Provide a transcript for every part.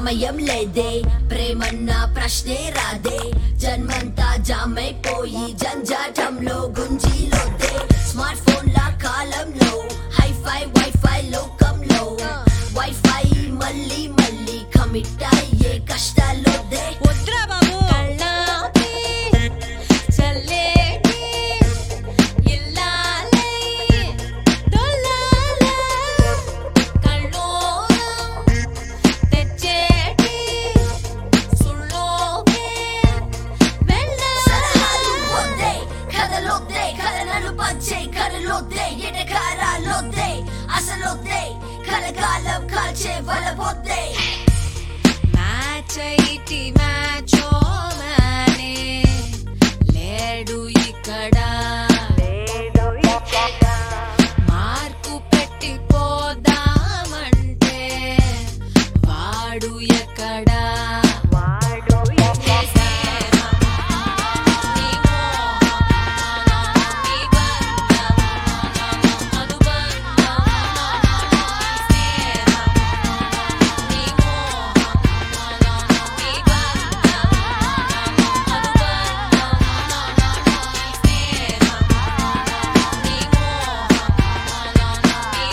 సమయం లేదే ప్రేమన్న ప్రశ్నే రాదే జన్మంతా జామైపోయి జంజాటంలో గుంజీలోదే స్మార్ట్ ఫోన్ల కాలంలో హైఫై వైఫై లోకంలో వైఫై మళ్ళీ మళ్ళీ కమిట్ అయ్యే కష్టాల్లోదే వద్దురా బాబు కళ్ళాపి చల్లేటి ఇల్లాలై దొల్లాల కళ్ళోరం తెచ్చేటి సుళ్ళోకే సలహాలు వెళ్ళాల వద్దే కథలొద్దే కథలను పంచే కథలొద్దే ఎటకారాలొద్దే అసలొద్దే కలకాలం కాల్చే వలపొద్దే మ్యాచ్ అయిటి మ్యాచో మానే లేడు ఇక్కడ మార్కు పెట్టి పోదామంటే వాడు ఎక్కడా నీ మోహం, నీ బంధం, అనుబంధం, స్నేహం, నీ మోహం, నీ బంధం, అనుబంధం, స్నేహం, నీ మోహం, నీ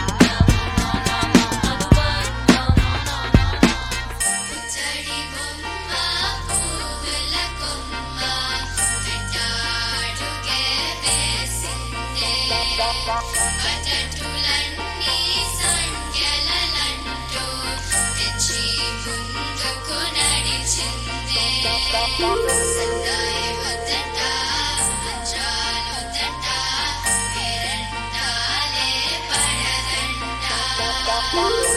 బంధం, అనుబంధం పుచ్చడి బొమ్మ పువ్వుల కొమ్మ వెంటాడుగే వేసిందే పటటులన్నీ సంఖ్యలంటూ తెచ్చి ముందుకు నడిచిందే సన్నాయి వద్దట మంచాలొద్దట పేరంటాలే పడదంట